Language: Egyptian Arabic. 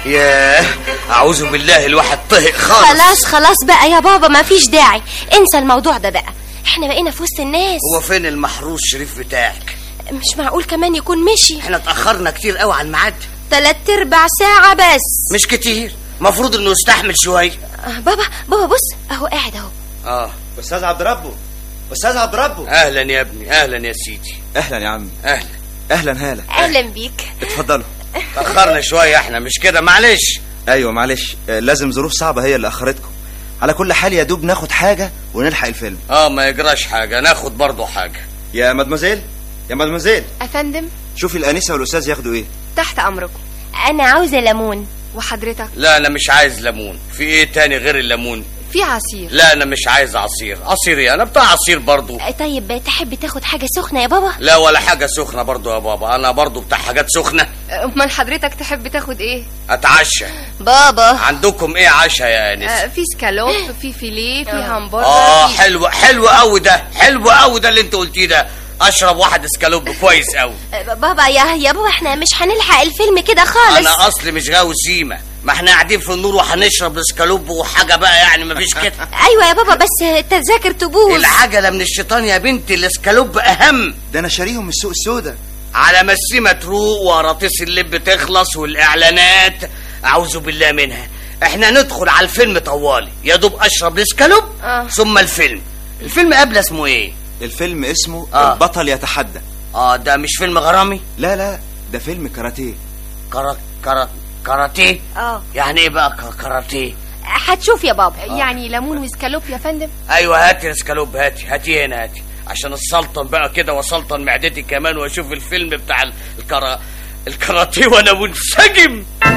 ياه اعوذ بالله الواحد طهق خالص خلاص خلاص بقى يا بابا ما فيش داعي انسى الموضوع ده بقى احنا بقينا في وسط الناس هو فين المحروس شريف بتاعك مش معقول كمان يكون مشي احنا اتاخرنا كتير قوي على الميعاد تلات ارباع ساعة بس مش كتير مفروض انه يستحمل شويه آه بابا بابا بص اهو قاعد اهو اه استاذ عبد ربه استاذ عبد ربه اهلا يا ابني اهلا يا سيدي اهلا يا عمي اهلا اهلا هاله اهلا بيك اتفضلوا تاخرنا شويه احنا مش كده معلش ايوه معلش آه، لازم ظروف صعبه هي اللي اخرتكم على كل حال يا دوب ناخد حاجه ونلحق الفيلم اه ما يجراش حاجه ناخد برضه حاجه يا مدمزيل يا مدمزيل افندم شوفي الانسه والاستاذ ياخدوا ايه تحت امركم انا عاوزة ليمون وحضرتك لا انا مش عايز ليمون في ايه تاني غير الليمون في عصير لا انا مش عايز عصير عصير ايه انا بتاع عصير برضه آه، طيب تحب تاخد حاجة سخنة يا بابا لا ولا حاجه سخنه برضه يا بابا انا برضه بتاع حاجات سخنه امال حضرتك تحب تاخد ايه اتعشى بابا عندكم ايه عشاء يا انس آه في سكالوب في فيليه في همبرجر اه في- حلو حلو قوي ده حلو قوي ده اللي انت قلتيه ده اشرب واحد اسكالوب كويس قوي آه، بابا يا يا بابا احنا مش هنلحق الفيلم كده خالص انا اصلي مش غاوي سيما ما احنا قاعدين في النور وهنشرب اسكالوب وحاجه بقى يعني مفيش كده ايوه يا بابا بس التذاكر تبوظ العجله من الشيطان يا بنتي الاسكالوب اهم ده انا شاريهم من السوق السوداء على ما السيما تروق وقراطيس اللب تخلص والاعلانات اعوذ بالله منها احنا ندخل على الفيلم طوالي يا دوب اشرب الاسكالوب آه. ثم الفيلم الفيلم قبل اسمه ايه الفيلم اسمه آه. البطل يتحدى اه ده مش فيلم غرامي لا لا ده فيلم كاراتيه كرا كرا كاراتيه اه يعني ايه بقى ك- كاراتيه هتشوف يا بابا يعني ليمون وسكالوب يا فندم ايوه هاتي الاسكالوب هاتي هاتي هنا هاتي عشان السلطن بقى كده وسلطن معدتي كمان واشوف الفيلم بتاع ال- الكرا الكاراتيه وانا منسجم